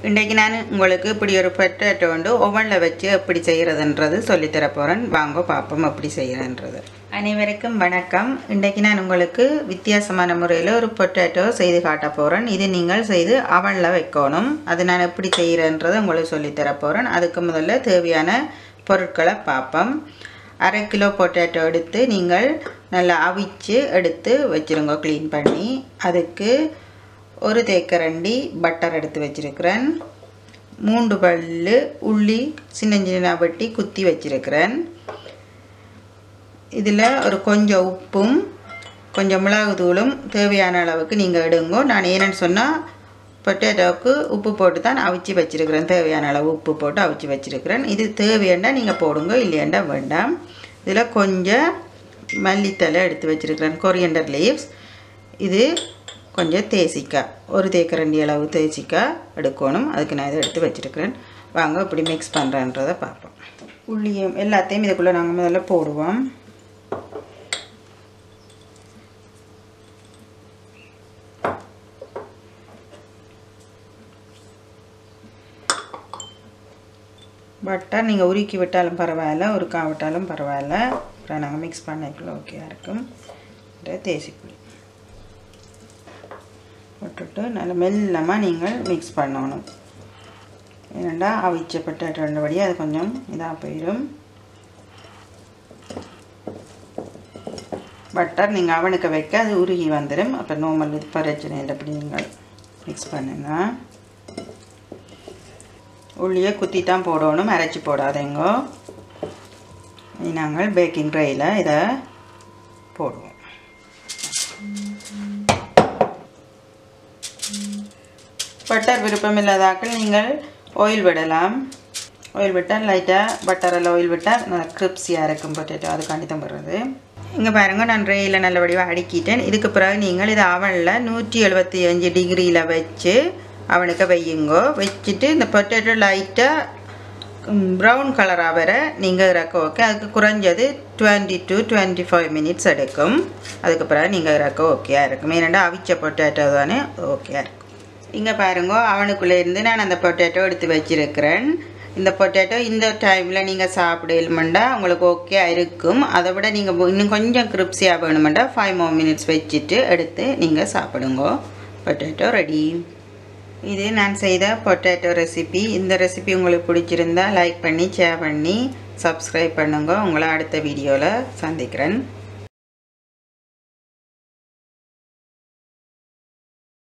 இன்றைக்கு நான் உங்களுக்கு இப்படி ஒரு பொட்டேட்டோ வந்து ஓவனில் வச்சு எப்படி செய்கிறதுன்றது சொல்லித்தர போகிறேன் வாங்க பார்ப்போம் எப்படி செய்கிறேன்றது அனைவருக்கும் வணக்கம் இன்றைக்கு நான் உங்களுக்கு வித்தியாசமான முறையில் ஒரு பொட்டேட்டோ செய்து காட்ட போகிறேன் இது நீங்கள் செய்து அவனில் வைக்கணும் அது நான் எப்படி செய்கிறேன்றதை உங்களுக்கு சொல்லித்தர போகிறேன் அதுக்கு முதல்ல தேவையான பொருட்களை பார்ப்போம் அரை கிலோ பொட்டேட்டோ எடுத்து நீங்கள் நல்லா அவிச்சு எடுத்து வச்சுருங்க க்ளீன் பண்ணி அதுக்கு ஒரு தேக்கரண்டி பட்டர் எடுத்து வச்சுருக்கிறேன் மூன்று பல்லு உள்ளி சின்ன சின்ன வெட்டி குத்தி வச்சுருக்கிறேன் இதில் ஒரு கொஞ்சம் உப்பும் கொஞ்சம் மிளகுத்தூளும் தேவையான அளவுக்கு நீங்கள் எடுங்கோ நான் ஏன்னு சொன்னால் பொட்டேட்டோவுக்கு உப்பு போட்டு தான் அவிச்சு வச்சுருக்கிறேன் தேவையான அளவு உப்பு போட்டு அவிச்சு வச்சுருக்கிறேன் இது தேவையாண்டா நீங்கள் போடுங்க இல்லையாண்டா வேண்டாம் இதில் கொஞ்சம் மல்லித்தலை எடுத்து வச்சுருக்கிறேன் கொரியண்டர் லீவ்ஸ் இது கொஞ்சம் தேசிக்காய் ஒரு தேக்கரண்டி அளவு தேசிக்காய் எடுக்கணும் அதுக்கு நான் இதை எடுத்து வச்சுருக்கிறேன் வாங்க இப்படி மிக்ஸ் பண்ணுறேன்றதை பார்ப்போம் உள்ளியும் எல்லாத்தையும் இதுக்குள்ளே நாங்கள் முதல்ல போடுவோம் பட்டர் நீங்கள் உருக்கி விட்டாலும் பரவாயில்ல உருக்கா விட்டாலும் பரவாயில்ல அப்புறம் நாங்கள் மிக்ஸ் பண்ணிக்கல ஓகேயா இருக்கும் தேசிப்புளி போட்டுட்டு நல்லா மெல்லமாக நீங்கள் மிக்ஸ் பண்ணணும் ஏன்னாண்டா அவிச்ச பொட்டேட்டோ ரெண்டுபடி அது கொஞ்சம் இதாக போயிடும் பட்டர் நீங்கள் அவனுக்கு வைக்க அது உருகி வந்துடும் அப்போ நோமல் இது பிரச்சனை இல்லை அப்படி நீங்கள் மிக்ஸ் பண்ணுங்க உள்ளியே குத்தி தான் போடணும் அரைச்சி போடாதேங்கோ நாங்கள் பேக்கிங் ட்ரையில் இதை போடுவோம் பட்டர் விருப்பம் இல்லாதாக்கள் நீங்கள் ஆயில் விடலாம் ஆயில் விட்டால் லைட்டாக பட்டரில் ஆயில் விட்டால் நல்லா கிரிப்ஸியாக இருக்கும் பொட்டேட்டோ அதுக்காண்டி தான் போடுறது இங்கே பாருங்கள் நான் ட்ரெயில் நல்லபடியாக அடுக்கிட்டேன் இதுக்கு பிறகு நீங்கள் இதை அவனில் நூற்றி எழுபத்தி அஞ்சு டிகிரியில் வச்சு அவனுக்கு வையுங்கோ வச்சுட்டு இந்த பொட்டேட்டோ லைட்டாக ப்ரௌன் கலராக வர நீங்கள் இறக்க ஓகே அதுக்கு குறைஞ்சது twenty to twenty five minutes எடுக்கும் அதுக்கு பிறகு நீங்கள் இறக்க ஓகேயாக இருக்கும் ஏன்னாண்டா அவிச்ச பொட்டேட்டோ தானே ஓகேயாக இருக்கும் இங்கே பாருங்க அவனுக்குள்ளே இருந்து நான் அந்த பொட்டேட்டோ எடுத்து வச்சுருக்கிறேன் இந்த பொட்டேட்டோ இந்த டைமில் நீங்கள் சாப்பிடலுமெண்டா உங்களுக்கு ஓகே இருக்கும் அதை விட நீங்கள் இன்னும் கொஞ்சம் கிரிப்ஸியாக வேணுமெண்டா ஃபைவ் மோ மினிட்ஸ் வச்சுட்டு எடுத்து நீங்கள் சாப்பிடுங்க பொட்டேட்டோ ரெடி இது நான் செய்த பொட்டேட்டோ ரெசிபி இந்த ரெசிபி உங்களுக்கு பிடிச்சிருந்தா லைக் பண்ணி ஷேர் பண்ணி சப்ஸ்கிரைப் பண்ணுங்க உங்களை அடுத்த வீடியோவில் சந்திக்கிறேன்